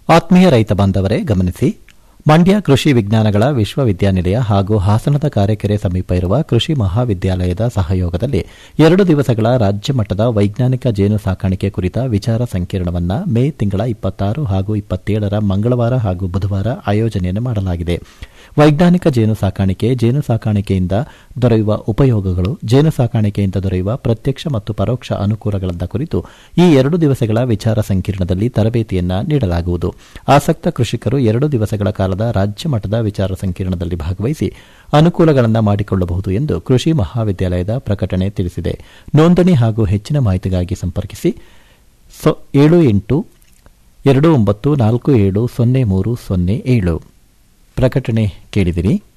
ಆತ್ಮೀಯ ರೈತ ಬಾಂಧವರೇ ಗಮನಿಸಿ ಮಂಡ್ಯ ಕೃಷಿ ವಿಜ್ಞಾನಗಳ ವಿಶ್ವವಿದ್ಯಾನಿಲಯ ಹಾಗೂ ಹಾಸನದ ಕಾರೆಕೆರೆ ಸಮೀಪ ಇರುವ ಕೃಷಿ ಮಹಾವಿದ್ಯಾಲಯದ ಸಹಯೋಗದಲ್ಲಿ ಎರಡು ದಿವಸಗಳ ರಾಜ್ಯ ಮಟ್ಟದ ವೈಜ್ಞಾನಿಕ ಜೇನು ಸಾಕಾಣಿಕೆ ಕುರಿತ ವಿಚಾರ ಸಂಕಿರಣವನ್ನು ಮೇ ತಿಂಗಳ ಇಪ್ಪತ್ತಾರು ಹಾಗೂ ಇಪ್ಪತ್ತೇಳರ ಮಂಗಳವಾರ ಹಾಗೂ ಬುಧವಾರ ಆಯೋಜನೆಯನ್ನು ಮಾಡಲಾಗಿದೆ ವೈಜ್ಞಾನಿಕ ಜೇನು ಸಾಕಾಣಿಕೆ ಜೇನು ಸಾಕಾಣಿಕೆಯಿಂದ ದೊರೆಯುವ ಉಪಯೋಗಗಳು ಜೇನು ಸಾಕಾಣಿಕೆಯಿಂದ ದೊರೆಯುವ ಪ್ರತ್ಯಕ್ಷ ಮತ್ತು ಪರೋಕ್ಷ ಅನುಕೂಲಗಳ ಕುರಿತು ಈ ಎರಡು ದಿವಸಗಳ ವಿಚಾರ ಸಂಕಿರಣದಲ್ಲಿ ತರಬೇತಿಯನ್ನ ನೀಡಲಾಗುವುದು ಆಸಕ್ತ ಕೃಷಿಕರು ಎರಡು ದಿವಸಗಳ ಕಾಲದ ರಾಜ್ಯ ಮಟ್ಟದ ವಿಚಾರ ಸಂಕಿರಣದಲ್ಲಿ ಭಾಗವಹಿಸಿ ಅನುಕೂಲಗಳನ್ನು ಮಾಡಿಕೊಳ್ಳಬಹುದು ಎಂದು ಕೃಷಿ ಮಹಾವಿದ್ಯಾಲಯದ ಪ್ರಕಟಣೆ ತಿಳಿಸಿದೆ ನೋಂದಣಿ ಹಾಗೂ ಹೆಚ್ಚಿನ ಮಾಹಿತಿಗಾಗಿ ಸಂಪರ್ಕಿಸಿ ಸೊ- ಏಳು ಎಂಟು ಎರಡು ಒಂಬತ್ತು ನಾಲ್ಕು ಏಳು ಸೊನ್ನೆ ಮೂರು ಸೊನ್ನೆ ಏಳು ಪ್ರಕಟಣೆ ಕೇಳಿದಿರಿ